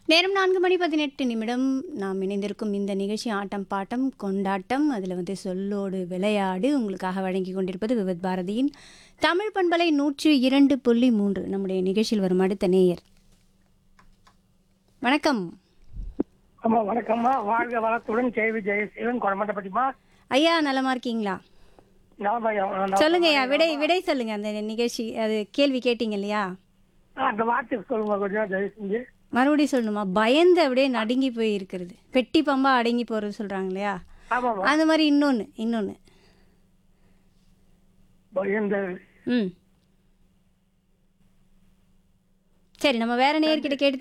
நேரம் நான்கு மணி பதினெட்டு நிமிடம் நாம் இணைந்திருக்கும் இந்த நிகழ்ச்சி ஆட்டம் பாட்டம் கொண்டாட்டம் அதில் வந்து சொல்லோடு விளையாடு உங்களுக்காக வழங்கி கொண்டிருப்பது விவத் பாரதியின் தமிழ் பண்பலை நூற்று இரண்டு புள்ளி மூன்று நம்முடைய நிகழ்ச்சியில் வரும் அடுத்த நேயர் வணக்கம் ஆமா வணக்கம்மா வாழ்க வளத்துடன் கேவி ஜெயசீலன் கொடமாட்டப்பட்டிமா ஐயா நலமா இருக்கீங்களா சொல்லுங்க ஐயா விடை விடை சொல்லுங்க அந்த நிகழ்ச்சி அது கேள்வி கேட்டீங்க இல்லையா அந்த வார்த்தை சொல்லுங்க கொஞ்சம் தயவு செஞ்சு மறுபடியும் சொல்லணுமா பயந்து அப்படியே நடுங்கி போய் இருக்கிறது பெட்டி பம்பா அடங்கி போறது சொல்றாங்க இல்லையா ஆமாமா அந்த மாதிரி இன்னொன்று இன்னொன்று இந்த ம் சரி நம்ம வேற நேர்கிட்ட கேட்டு